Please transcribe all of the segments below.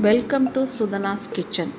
welcome to சுதனாஸ் kitchen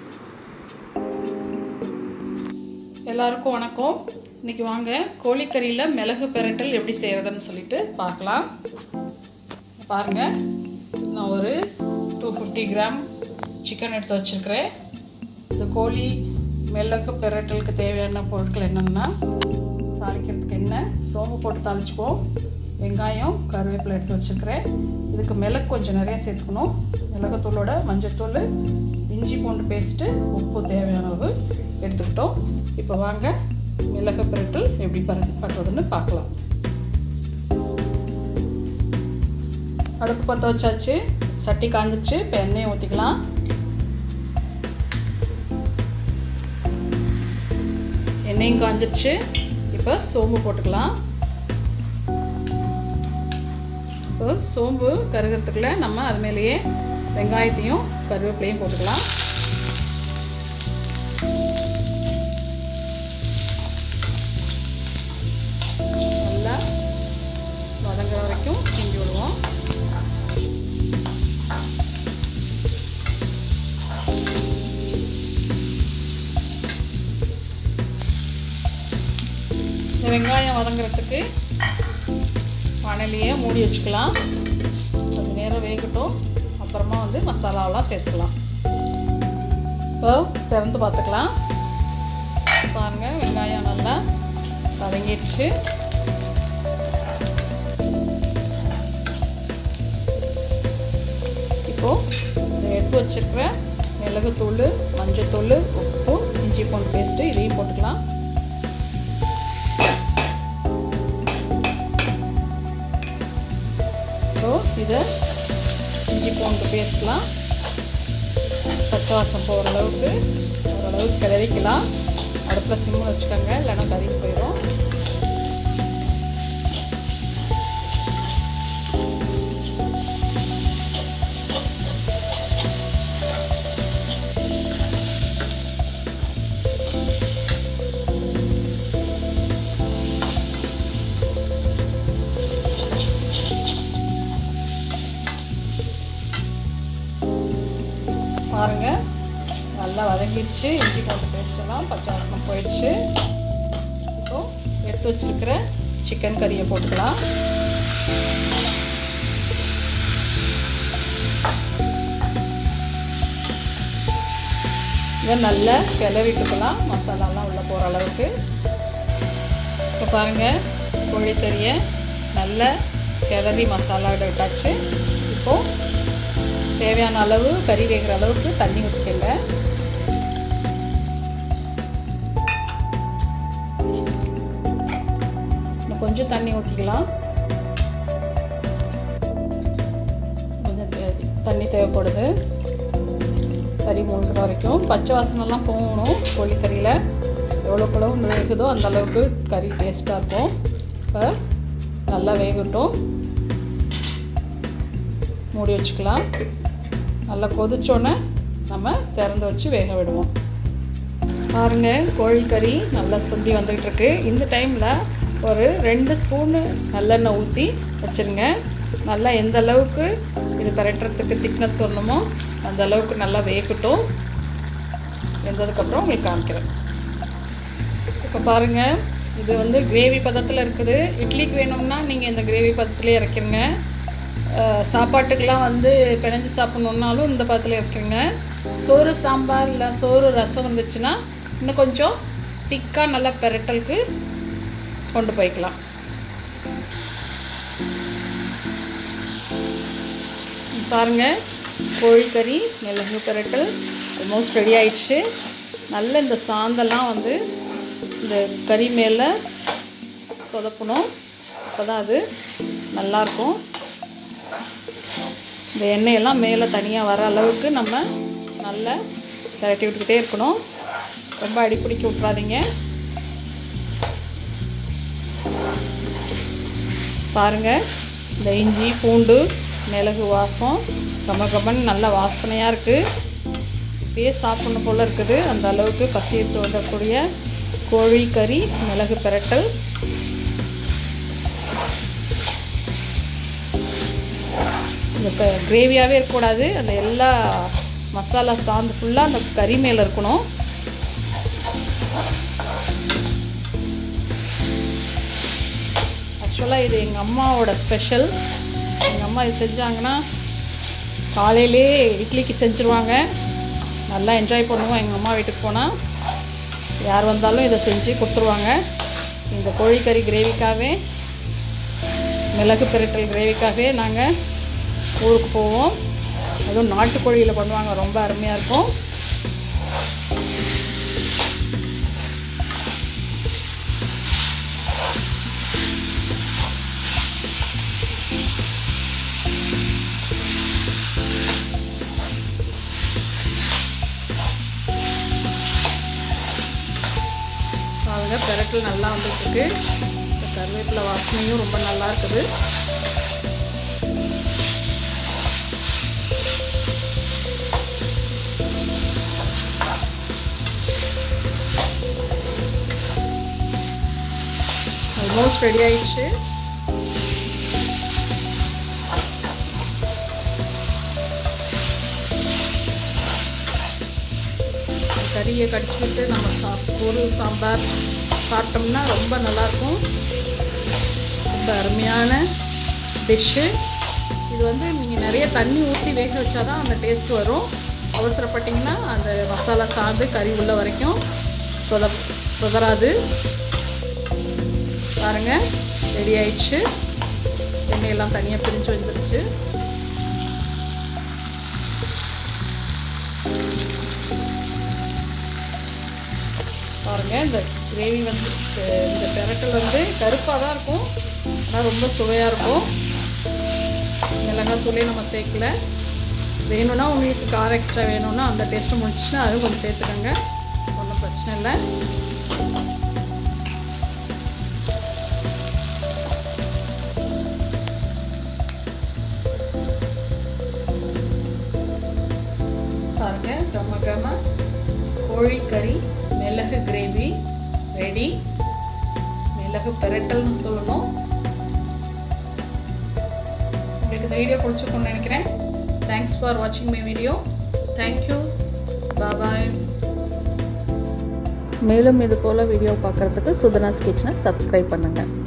எல்லாருக்கும் வணக்கம் இன்னைக்கு வாங்க கோழிக்கறியில் மிளகு பெரட்டல் எப்படி செய்கிறதுன்னு சொல்லிட்டு பார்க்கலாம் பாருங்கள் நான் ஒரு டூ ஃபிஃப்டி கிராம் சிக்கன் எடுத்து வச்சுருக்கிறேன் இந்த கோழி மிளகு பெரட்டலுக்கு தேவையான பொருட்கள் என்னென்னா தாளிக்கிறதுக்கு எண்ணெய் சோம்பு போட்டு தாளிச்சுக்குவோம் வெங்காயம் கருவேப்பிலை எடுத்து வச்சுருக்கிறேன் இதுக்கு மிளகு கொஞ்சம் நிறைய சேர்த்துக்கணும் மிளகுத்தூளோட மஞ்சத்தூள் இஞ்சி பூண்டு பேஸ்ட்டு உப்பு தேவையான அளவு எடுத்துக்கிட்டோம் இப்போ வாங்க மிளகு பிரட்டல் எப்படி பர பண்ணுறதுன்னு பார்க்கலாம் அடுப்பு பற்ற வச்சாச்சு சட்டி காஞ்சிச்சு இப்போ எண்ணெயை ஊற்றிக்கலாம் எண்ணெயும் காஞ்சிடுச்சு இப்போ சோம்பு போட்டுக்கலாம் இப்போ சோம்பு கருகிறதுக்குள்ள நம்ம அது மேலேயே வெங்காயத்தையும் கருவேப்பிலையும் போட்டுக்கலாம் நல்லா வதங்குற வரைக்கும் கிண்டி விடுவோம் இந்த வெங்காயம் வதங்குறதுக்கு வானலியே மூடி வச்சுக்கலாம் கொஞ்சம் நேரம் வேகட்டும் அப்புறமா வந்து மசாலாவெலாம் சேர்த்துக்கலாம் இப்போ திறந்து பார்த்துக்கலாம் பாருங்கள் வெங்காயம் நல்லா வதங்கிடுச்சு இப்போது எடுத்து வச்சுருக்கிற மிளகுத்தூள் மஞ்சத்தூள் உப்பு இஞ்சி பூண்டு பேஸ்ட்டு இதையும் போட்டுக்கலாம் ஸோ இதை இஞ்சி பூண்டு பேஸ்ட்லாம் பச்சை வாசம் போகிற அளவுக்கு ஓரளவுக்கு கிளறிக்கலாம் அடுப்பில் சிம்மில் வச்சுக்கோங்க இல்லைன்னா கறிக்கு போயிடும் பாருங்கள் நல்லா வதங்கிடுச்சு இஞ்சி பூண்டு பேஸ்ட்டெல்லாம் பச்சை வாசம் போயிடுச்சு இப்போது எடுத்து வச்சுருக்கிற சிக்கன் கறியை போட்டுக்கலாம் இதை நல்லா கிளறிட்டுக்கலாம் மசாலாலாம் உள்ளே போகிற அளவுக்கு இப்போ பாருங்கள் கோழிக்கறியை நல்லா கிளறி மசாலா விட்டாச்சு இப்போது தேவையான அளவு கறி வேகிற அளவுக்கு தண்ணி ஊற்றிக்கங்க இன்னும் கொஞ்சம் தண்ணி ஊற்றிக்கலாம் கொஞ்சம் தண்ணி தேவைப்படுது கறி மூழ்கிற வரைக்கும் பச்சை வாசனைலாம் போகணும் கோழிக்கறியில் எவ்வளோக்கு அளவு வேகுதோ அந்த அளவுக்கு கறி டேஸ்ட்டாக இருக்கும் இப்போ நல்லா வேகட்டும் மூடி வச்சுக்கலாம் நல்லா கொதிச்சோன்னே நம்ம திறந்து வச்சு வேக விடுவோம் பாருங்கள் கோழிக்கறி நல்லா சுண்டி வந்துகிட்டு இருக்கு இந்த டைமில் ஒரு ரெண்டு ஸ்பூனு நல்லெண்ணெய் ஊற்றி வச்சுருங்க நல்லா எந்த அளவுக்கு இது கரெக்டறதுக்கு திக்னஸ் வரணுமோ அந்த அளவுக்கு நல்லா வேகட்டும் வெந்ததுக்கப்புறம் உங்களுக்கு காமிக்கிறேன் இப்போ பாருங்கள் இது வந்து கிரேவி பதத்தில் இருக்குது இட்லிக்கு வேணும்னா நீங்கள் இந்த கிரேவி பதத்துலேயே இறக்கிருங்க சாப்பாட்டுக்கெலாம் வந்து பிணைஞ்சு சாப்பிட்ணுன்னாலும் இந்த பதத்தில் இருக்குங்க சோறு சாம்பார் இல்லை சோறு ரசம் வந்துச்சுன்னா இன்னும் கொஞ்சம் திக்காக நல்லா பெரட்டலுக்கு கொண்டு போய்க்கலாம் பாருங்கள் கோழிக்கறி மிளகு பெரட்டல் ஆல்மோஸ்ட் ரெடி ஆயிடுச்சு நல்ல இந்த சாந்தெல்லாம் வந்து இந்த கறி மேலே சொதப்பணும் அப்போ தான் அது நல்லாயிருக்கும் இந்த எண்ணெயெல்லாம் மேலே தனியாக வர அளவுக்கு நம்ம நல்லா திரட்டி விட்டுக்கிட்டே இருக்கணும் ரொம்ப அடிப்பிடிக்க விட்றாதீங்க பாருங்கள் இந்த இஞ்சி பூண்டு மிளகு வாசம் கம கமன் நல்ல வாசனையாக இருக்குது இப்பயே சாப்பிட்ணும் போல் இருக்குது அந்த அளவுக்கு பசியத்து வரக்கூடிய கோழி கறி மிளகு பிரட்டல் இந்த இப்போ கிரேவியாகவே இருக்கக்கூடாது அந்த எல்லா மசாலா சாந்து ஃபுல்லாக அந்த கறி மேலே இருக்கணும் ஆக்சுவலாக இது எங்கள் அம்மாவோட ஸ்பெஷல் எங்கள் அம்மா இது செஞ்சாங்கன்னா காலையிலே இட்லிக்கு செஞ்சுருவாங்க நல்லா என்ஜாய் பண்ணுவோம் எங்கள் அம்மா வீட்டுக்கு போனால் யார் வந்தாலும் இதை செஞ்சு கொடுத்துருவாங்க இந்த கோழிக்கறி கிரேவிக்காகவே மிளகு பிரட்டல் கிரேவிக்காகவே நாங்கள் ஊருக்கு போவோம் அதுவும் நாட்டுக்கோழியில் பண்ணுவாங்க ரொம்ப அருமையாக இருக்கும் பாருங்க பெரட்டல் நல்லா வந்துட்டுருக்கு இந்த கருவேப்பிலை வாசனையும் ரொம்ப நல்லா இருக்குது ஆல்மோஸ்ட் ரெடி ஆயிடுச்சு கறியை கடிச்சிட்டு நம்ம சாப் ஒரு சாம்பார் சாப்பிட்டோம்னா ரொம்ப நல்லாயிருக்கும் ரொம்ப அருமையான டிஷ்ஷு இது வந்து நீங்கள் நிறைய தண்ணி ஊற்றி வேக வச்சா தான் அந்த டேஸ்ட் வரும் அவசரப்பட்டிங்கன்னா அந்த மசாலா சாந்து கறி உள்ள வரைக்கும் சொத சொதராது பாருங்கள் ரெடி ஆயிடுச்சு எண்ணெயெல்லாம் தனியாக பிரிஞ்சு வந்துருச்சு பாருங்கள் இந்த கிரேவி வந்து இந்த பெரட்டல் வந்து கருப்பாக தான் இருக்கும் ஆனால் ரொம்ப சுவையாக இருக்கும் மிளகாத்தூளே நம்ம சேர்க்கல வேணும்னா உங்களுக்கு காரம் எக்ஸ்ட்ரா வேணும்னா அந்த டேஸ்ட்டு முடிச்சுன்னா அதுவும் கொஞ்சம் சேர்த்துக்கோங்க ஒன்றும் பிரச்சனை இல்லை பாருங்க கம கம கோழிக்கறி மிளகு கிரேவி ரெடி மிளகு பெரட்டல்னு சொல்லணும் உங்களுக்கு இந்த வீடியோ பிடிச்சிருக்கும்னு நினைக்கிறேன் தேங்க்ஸ் ஃபார் வாட்சிங் மை வீடியோ தேங்க்யூ பாய் மேலும் இது போல் வீடியோ பார்க்குறதுக்கு சுதனாஸ் கிச்சனை சப்ஸ்கிரைப் பண்ணுங்கள்